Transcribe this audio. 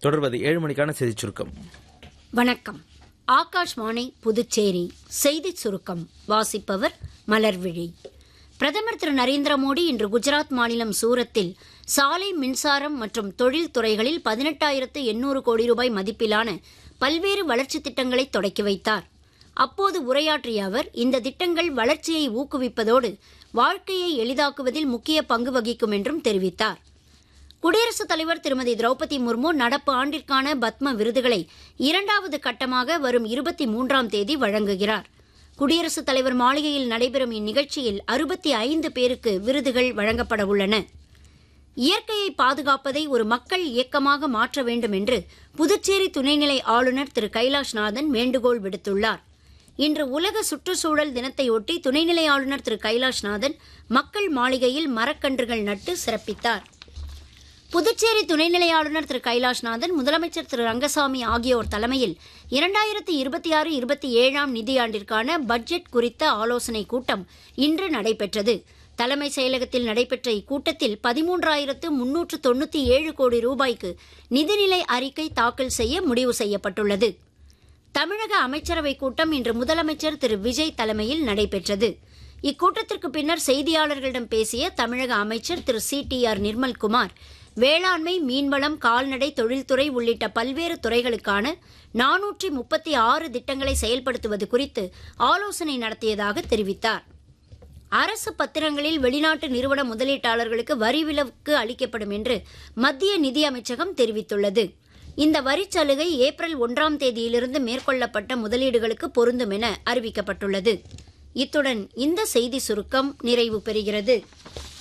தொடர்வது ஏழு மணிக்கான செய்திச் சுருக்கம் வணக்கம் ஆகாஷ்வாணி புதுச்சேரி செய்திச் சுருக்கம் வாசிப்பவர் மலர்விழி பிரதமர் திரு நரேந்திர மோடி இன்று குஜராத் மாநிலம் சூரத்தில் சாலை மின்சாரம் மற்றும் தொழில் துறைகளில் பதினெட்டாயிரத்து எண்ணூறு கோடி ரூபாய் மதிப்பிலான பல்வேறு வளர்ச்சித் திட்டங்களை தொடக்கி வைத்தார் அப்போது உரையாற்றிய அவர் இந்த திட்டங்கள் வளர்ச்சியை ஊக்குவிப்பதோடு வாழ்க்கையை எளிதாக்குவதில் முக்கிய பங்கு வகிக்கும் என்றும் தெரிவித்தார் குடியரசுத் தலைவர் திருமதி திரௌபதி முர்மு நடப்பு ஆண்டிற்கான பத்ம விருதுகளை இரண்டாவது கட்டமாக வரும் இருபத்தி மூன்றாம் தேதி வழங்குகிறார் குடியரசுத் தலைவர் மாளிகையில் நடைபெறும் இந்நிகழ்ச்சியில் அறுபத்தி ஐந்து பேருக்கு விருதுகள் வழங்கப்பட உள்ளன இயற்கையை பாதுகாப்பதை ஒரு மக்கள் இயக்கமாக மாற்ற வேண்டும் என்று புதுச்சேரி துணைநிலை ஆளுநர் திரு கைலாஷ்நாதன் வேண்டுகோள் விடுத்துள்ளார் இன்று உலக சுற்றுச்சூழல் தினத்தையொட்டி துணைநிலை ஆளுநர் திரு கைலாஷ்நாதன் மக்கள் மாளிகையில் மரக்கன்றுகள் நட்டு சிறப்பித்தார் புதுச்சேரி துணைநிலை ஆளுநர் திரு கைலாஷ்நாதன் முதலமைச்சர் திரு ரங்கசாமி ஆகியோர் தலைமையில் இரண்டாயிரத்தி இருபத்தி ஆறு இருபத்தி ஏழாம் நிதியாண்டிற்கான பட்ஜெட் குறித்த ஆலோசனைக் கூட்டம் இன்று நடைபெற்றது தலைமை செயலகத்தில் நடைபெற்ற இக்கூட்டத்தில் பதிமூன்றாயிரத்து முன்னூற்று தொண்ணூற்றி ஏழு கோடி ரூபாய்க்கு நிதிநிலை அறிக்கை தாக்கல் செய்ய முடிவு செய்யப்பட்டுள்ளது தமிழக அமைச்சரவைக் கூட்டம் இன்று முதலமைச்சர் திரு விஜய் தலைமையில் நடைபெற்றது இக்கூட்டத்திற்கு பின்னர் செய்தியாளர்களிடம் பேசிய தமிழக அமைச்சர் திரு சி டி ஆர் நிர்மல்குமார் வேளாண்மை மீன்வளம் கால்நடை தொழில்துறை உள்ளிட்ட பல்வேறு துறைகளுக்கான நானூற்றி முப்பத்தி ஆறு திட்டங்களை செயல்படுத்துவது குறித்து ஆலோசனை நடத்தியதாக தெரிவித்தார் அரசு பத்திரங்களில் வெளிநாட்டு நிறுவன முதலீட்டாளர்களுக்கு வரி விலக்கு அளிக்கப்படும் என்று மத்திய நிதி அமைச்சகம் தெரிவித்துள்ளது இந்த வரிச் சலுகை ஏப்ரல் ஒன்றாம் தேதியிலிருந்து மேற்கொள்ளப்பட்ட முதலீடுகளுக்கு பொருந்தும் என அறிவிக்கப்பட்டுள்ளது இத்துடன் இந்த செய்தி சுருக்கம் நிறைவு பெறுகிறது